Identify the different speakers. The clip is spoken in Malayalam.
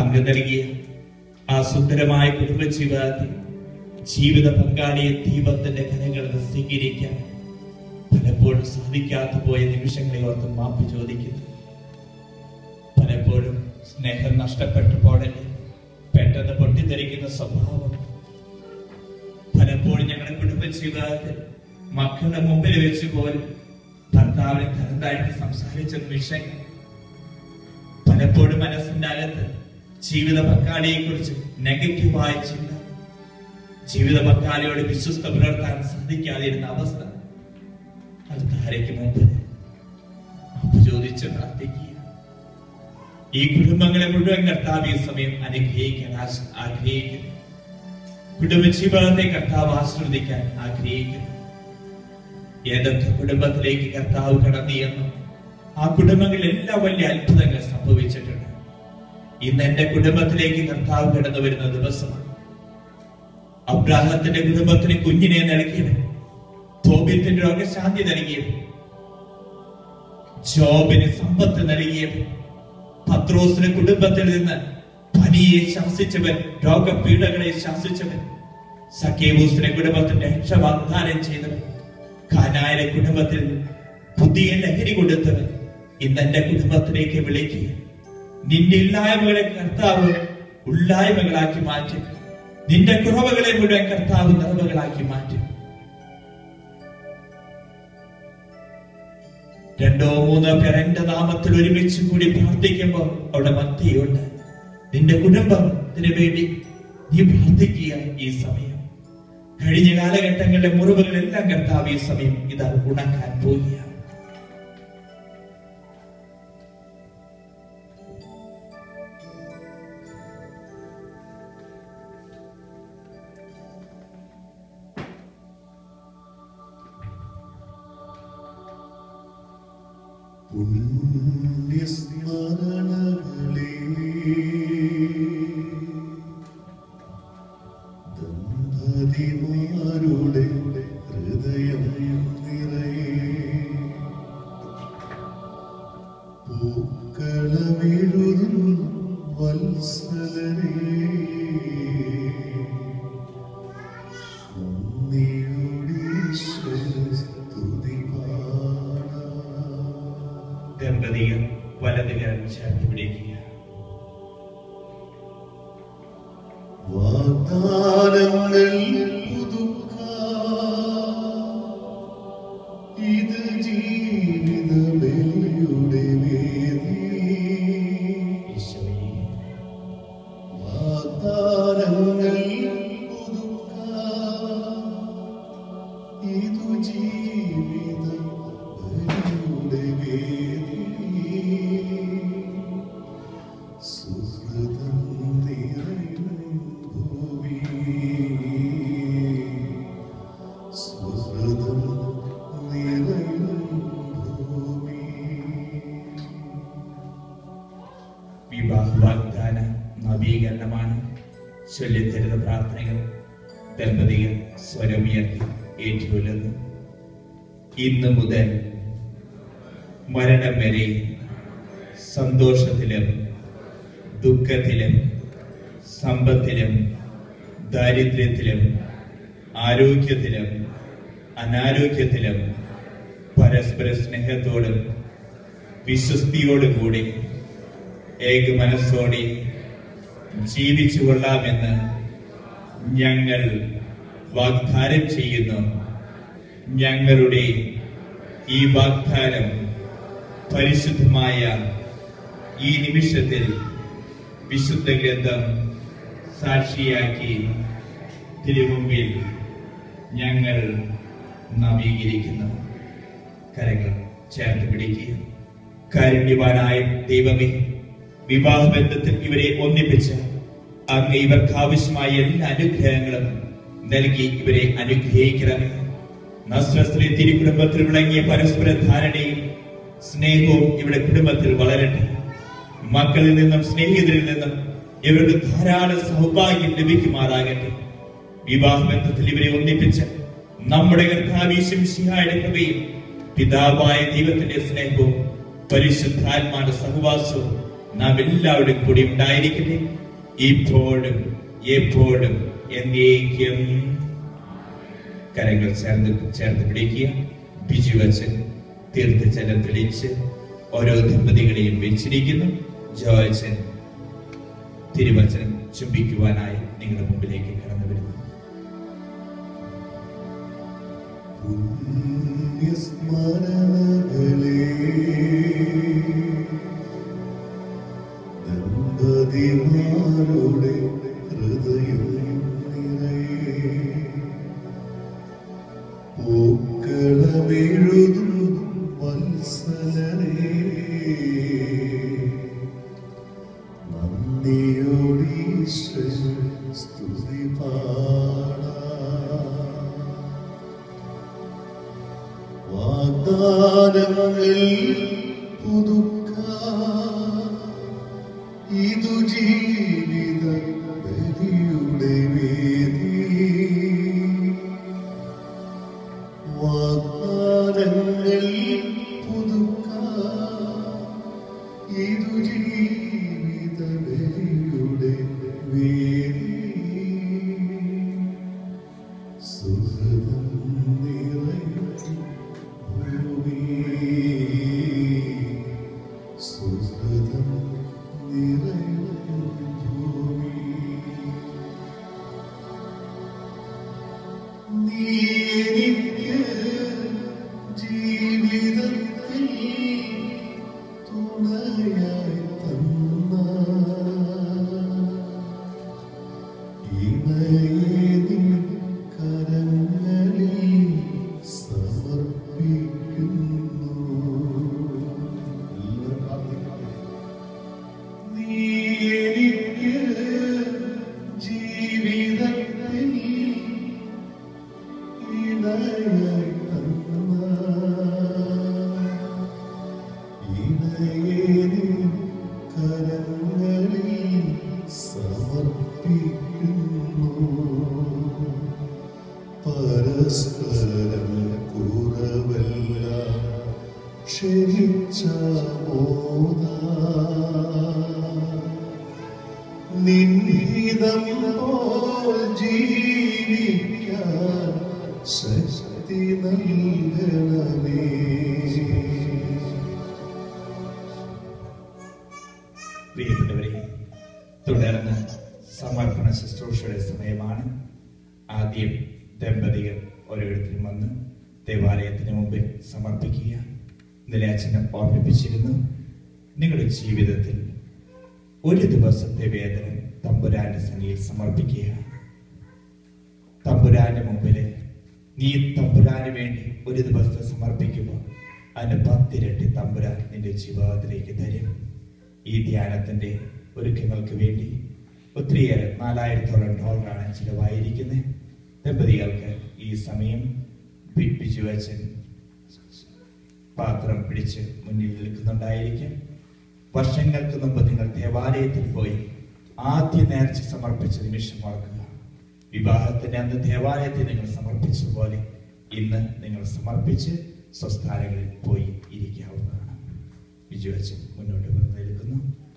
Speaker 1: പങ്കു നൽകിയ ആ സുന്ദരമായ കുടുംബ ജീവിതത്തിൽ ജീവിത പങ്കാളിയെ ദീപത്തിന്റെ കരങ്ങളിൽ നിന്ന് സ്വീകരിക്കാൻ പലപ്പോഴും സാധിക്കാത്ത പോയ നിമിഷങ്ങളെ ഓർത്ത് മാപ്പ് ചോദിക്കുന്നു പലപ്പോഴും സ്നേഹം നഷ്ടപ്പെട്ടപ്പോഴല്ലേ പെട്ടെന്ന് പൊട്ടിത്തെറിക്കുന്ന സ്വഭാവം പലപ്പോഴും ഞങ്ങളുടെ കുടുംബ ജീവിതത്തിൽ മക്കളുടെ മുമ്പിൽ വെച്ച് പോലും ഭർത്താവിനെ തരം താഴ്ത്തി സംസാരിച്ച നിമിഷങ്ങൾ പലപ്പോഴും മനസ്സിന്റെ അകത്ത് ജീവിത പങ്കാളിയെ കുറിച്ച് നെഗറ്റീവായ ചിന്ത ജീവിത പങ്കാളിയോട് വിശ്വസ്ത പുലർത്താൻ സാധിക്കാതിരുന്ന അവസ്ഥ അത് താരയ്ക്ക് മുമ്പ് അപ്പൊ ചോദിച്ച് പ്രാർത്ഥിക്കുക ഈ കുടുംബങ്ങളെ മുഴുവൻ കർത്താവ് ഈ സമയം അനുഗ്രഹിക്കാൻ ആശ- ആഗ്രഹിക്കുന്നു കുടുംബ ജീവിതത്തെ കർത്താവ് ആശ്രവദിക്കാൻ ആഗ്രഹിക്കുന്നു ഏതൊക്കെ കുടുംബത്തിലേക്ക് കർത്താവ് കടന്നു എന്നും ആ കുടുംബങ്ങളിൽ എല്ലാം വലിയ അത്ഭുതങ്ങൾ സംഭവിച്ചിട്ടുണ്ട് ഇന്ന് എന്റെ കുടുംബത്തിലേക്ക് കർത്താവ് കടന്നു വരുന്ന ദിവസമാണ് അബ്രാഹത്തിന്റെ കുടുംബത്തിന് കുഞ്ഞിനെ നൽകിയത് തോബിത്തിന്റെ രോഗശാന്തി നൽകിയത് ജോബിന് സമ്പത്ത് നൽകിയത് പത്രോസിന് കുടുംബത്തിൽ നിന്ന് പനിയെ ശാസിച്ചവൻ രോഗപീഠകളെ ശാസിച്ചവൻ സഖ്യബൂസിന്റെ കുടുംബത്തിന്റെ രക്ഷ വാഗ്ദാനം ചെയ്തവൻ കാനായ കുടുംബത്തിൽ പുതിയ ലഹരി കൊടുത്തവൻ ഇന്ന് എന്റെ കുടുംബത്തിലേക്ക് വിളിക്കുക നിന്റെ ഇല്ലായ്മകളെ കർത്താവ് ഉള്ളായ്മകളാക്കി മാറ്റും നിന്റെ കുറവുകളെ മുഴുവൻ കർത്താവ് നിറവുകളാക്കി മാറ്റും രണ്ടോ മൂന്നോ പേർ എന്റെ നാമത്തിൽ ഒരുമിച്ച് കൂടി പ്രാർത്ഥിക്കുമ്പോൾ അവിടെ മധ്യയുണ്ട് നിന്റെ കുടുംബത്തിന് വേണ്ടി നീ പ്രാർത്ഥിക്കുക ഈ സമയം കഴിഞ്ഞ കാലഘട്ടങ്ങളിലെ മുറിവുകളെല്ലാം കർത്താവ് ഈ സമയം ഇതാ ഉണക്കാൻ പോവുകയാണ്
Speaker 2: പുണ്യസ്മരണകളേ ദമ്പതിമാരുടെ ഹൃദയം നിറയെ പൂക്കളമെഴുതും വത്സലരേ നന്ദിയോടീശ്വര സ്തുതി പാടാം
Speaker 1: ദമ്പതികൾ വലതുകരം ചേർത്ത് പിടിക്കുക
Speaker 2: വാഗ്ദാനങ്ങൾ പുതുക്കാം. ഇത് ജീവിത ബലിയുടെ വേദി
Speaker 1: ഈശോയെ
Speaker 2: വാഗ്ദാനങ്ങൾ പുതുക്കാം. ഇതു ജീവിത ബലിയുടെ വേദി സുഹൃതം നിറയും ഭൂമി സുഹൃതം നിറയും ഭൂമി
Speaker 1: വിവാഹ വാഗ്ദാന നവീകരണമാണ് ചൊല്ലിത്തരുന്ന പ്രാർത്ഥനകൾ ദമ്പതികൾ സ്വരമുയർത്തി ഏറ്റുകൊല്ലുന്നു ഇന്ന് മുതൽ മരണം വരെ സന്തോഷത്തിലും ദുഃഖത്തിലും സമ്പത്തിലും ദാരിദ്ര്യത്തിലും ആരോഗ്യത്തിലും അനാരോഗ്യത്തിലും പരസ്പര സ്നേഹത്തോടും വിശ്വസ്തിയോടും കൂടി ഏക മനസ്സോടെ ജീവിച്ചു കൊള്ളാമെന്ന് ഞങ്ങൾ വാഗ്ദാനം ചെയ്യുന്നു ഞങ്ങളുടെ ഈ വാഗ്ദാനം പരിശുദ്ധമായ ഈ നിമിഷത്തിൽ വിശുദ്ധ ഗ്രന്ഥം സാക്ഷിയാക്കി തിരുമുമ്പിൽ ഞങ്ങൾ നവീകരിക്കുന്നു കരങ്ങൾ ചേർത്ത് പിടിക്കുക കാരുണ്യവാനായ ദൈവമേ വിവാഹബന്ധത്തിൽ ഇവരെ ഒന്നിപ്പിച്ച് അങ്ങ് ഇവർക്ക് ആവശ്യമായ എല്ലാ അനുഗ്രഹങ്ങളും നൽകി ഇവരെ അനുഗ്രഹിക്കണമേ നസ്രസ്ത്രീ തിരുക്കുടുംബത്തിൽ വിളങ്ങിയ പരസ്പര ധാരണയും സ്നേഹവും ഇവിടെ കുടുംബത്തിൽ വളരട്ടെ മക്കളിൽ നിന്നും സ്നേഹിതരിൽ നിന്നും ഇവർക്ക് ധാരാളം സൗഭാഗ്യം ലഭിക്കുമാറാകട്ടെ വിവാഹബന്ധത്തിൽ ഇവരെ ഒന്നിപ്പിച്ച് നമ്മുടെ കർത്താവീശും സിഹായുടെ കൃപയും പിതാവായ ദൈവത്തിന്റെ സ്നേഹവും പരിശുദ്ധാത്മാന്റെ സഹവാസവും നാം എല്ലാവരും കൂടി ഉണ്ടായിരിക്കട്ടെ ഇപ്പോഴും എപ്പോഴും എന്നേക്കും കരങ്ങൾ ചേർന്ന് ചേർത്ത് പിടിക്കുക ബിജു അച്ഛൻ തീർത്ഥജലം തെളിച്ച് ഓരോ ദമ്പതികളെയും വെച്ചിരിക്കുന്നു ജോ അച്ഛൻ തിരുവചനം ചുംബിക്കുവാനായി നിങ്ങളുടെ മുമ്പിലേക്ക് കടന്നു വരുന്നു
Speaker 2: പുണ്യസ്മരണകളെ ദമ്പതിമാരുടെ ഹൃദയം നിറയെ പൂക്കളമെഴുതും വത്സലരേ നന്ദിയോടീശ്വര സ്തുതി പാടാ വാഗ്ദാനങ്ങൾ പുതുക്ക ഇതു ജീവിത ബലിയുടെ വേദി വാഗ്ദാനങ്ങൾ പുതുക്ക ഇതു ജീവിത ബലിയുടെ വേദി സുഹൃതം നിറയും ഭൂമി സുഹൃതം നിറയും ഭൂമി നീ എനിക്ക് ജീവിതത്തിൽ തുണയായി തന്ന ഇണയെ നിൻ കരങ്ങളിൽ സമർപ്പിക്കുന്നു എല്ലാവരും പ്രാർത്ഥിക്കാം. നീ എനിക്ക് ജീവിതത്തിൽ ഇണയായി തന്ന ഇണയെ നിൻ കരങ്ങളിൽ സമർപ്പിക്കുന്നു പരസ്പരം കുറവല്ല ക്ഷമിച്ച മോദ നിൻഹിതം പോൽ ജീവിക്കാൻ ശക്തി നൽകണമേ
Speaker 1: പ്രിയപ്പെട്ടവരെ തുടർന്ന് സമർപ്പണ ശുശ്രൂഷയുടെ സമയമാണ് ആദ്യം ദമ്പതികൾ ഓരോരുത്തരും വന്ന് ദേവാലയത്തിന് മുമ്പിൽ സമർപ്പിക്കുക ഇന്നലെ അച്ഛനെ ഓർമ്മിപ്പിച്ചിരുന്നു നിങ്ങളുടെ ജീവിതത്തിൽ ഒരു ദിവസത്തെ വേതനം തമ്പുരാന്റെ സന്നിയിൽ സമർപ്പിക്കുക തമ്പുരാന്റെ മുമ്പില് നീ തമ്പുരാന് വേണ്ടി ഒരു ദിവസത്തെ സമർപ്പിക്കുമ്പോൾ അതിന് പത്തിരട്ടി തമ്പുരാൻ നിന്റെ ജീവിതത്തിലേക്ക് തരും ഈ ധ്യാനത്തിന്റെ ഒരുക്കങ്ങൾക്ക് വേണ്ടി ഒത്തിരിയേറെ നാലായിരത്തോളം ഡോളറാണ് ചിലവായിരിക്കുന്നത് ദമ്പതികൾക്ക് ഈ സമയം ബി- ബിജു അച്ഛൻ പാത്രം പിടിച്ച് മുന്നിൽ നിൽക്കുന്നുണ്ടായിരിക്കും വർഷങ്ങൾക്ക് മുമ്പ് നിങ്ങൾ ദേവാലയത്തിൽ പോയി ആദ്യ നേർച്ച സമർപ്പിച്ച നിമിഷം ഓർക്കുക വിവാഹത്തിന് അന്ന് ദേവാലയത്തിൽ നിങ്ങൾ സമർപ്പിച്ചതുപോലെ ഇന്ന് നിങ്ങൾ സമർപ്പിച്ച് സ്വസ്ഥാനങ്ങളിൽ പോയി ഇരിക്കാവുന്നതാണ് ബിജു അച്ഛൻ മുന്നോട്ട് വന്ന് നിൽക്കുന്നു